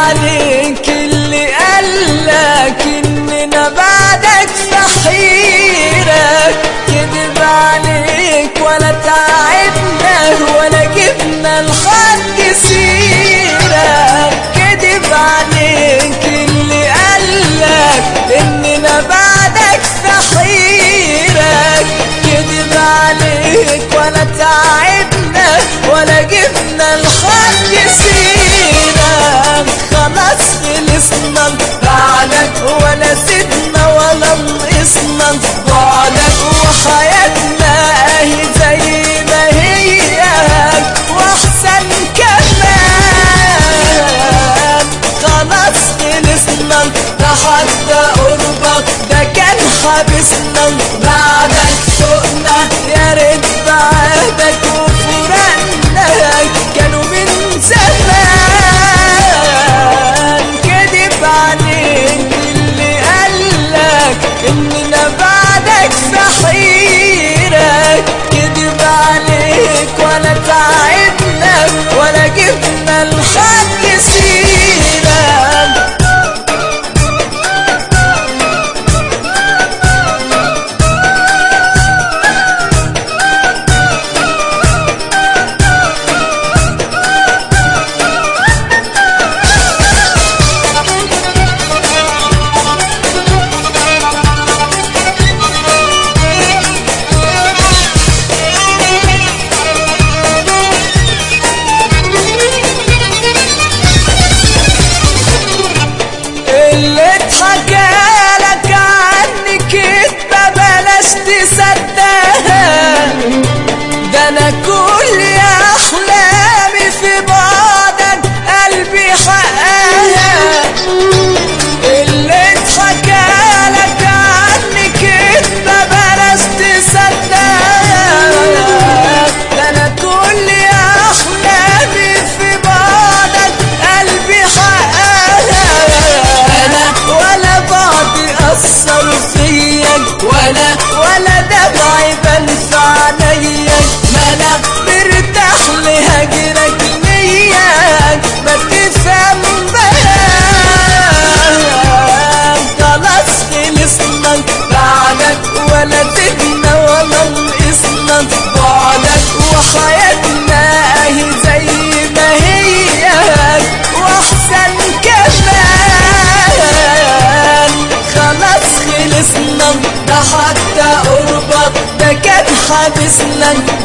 عليك اللي قالك اننا بعدك في حيرة كذب عليك ولا تعبنا ولا جبنا لحد سيرة كذب عليك اللي قالك اننا بعدك في حيرة كذب عليك ولا تعبنا ولا جبنا لحد سيرة خلاص خلصنا بعدك ولا زدنا ولا نقصنا بعدك وحياتنا اهي زي ما هي واحسن كمان خلاص خلصنا ده حتى قربك ده كان حابسنا بعدك سوقنا يا ريت بعدك وفراقنا كانوا من زمان كدب عليك اللي قالك اننا بعدك في حيرة كدب عليك ولا تعبنا ولا جبنا لحد سيرة اللي اتحكى لك عني كدبة بلاش تصدقها ده انا كل احلامي في بعدك قلبي حققها اللي اتحكى لك عني كدبة بلاش تصدقها ده انا كل احلامي في بعدك قلبي حققها انا ولا بعضي اثر فيك ولا ولا دمعي بان في عينيك ما انا مرتاح لهجرك لياك ما تفهم بقى خلاص خلصنا بعدك ولا تدنا ولا نقصنا بعدك وحياتنا اهي زي ما هي واحسن كمان خلاص خلصنا ده حتى قربك ده كان حابسنا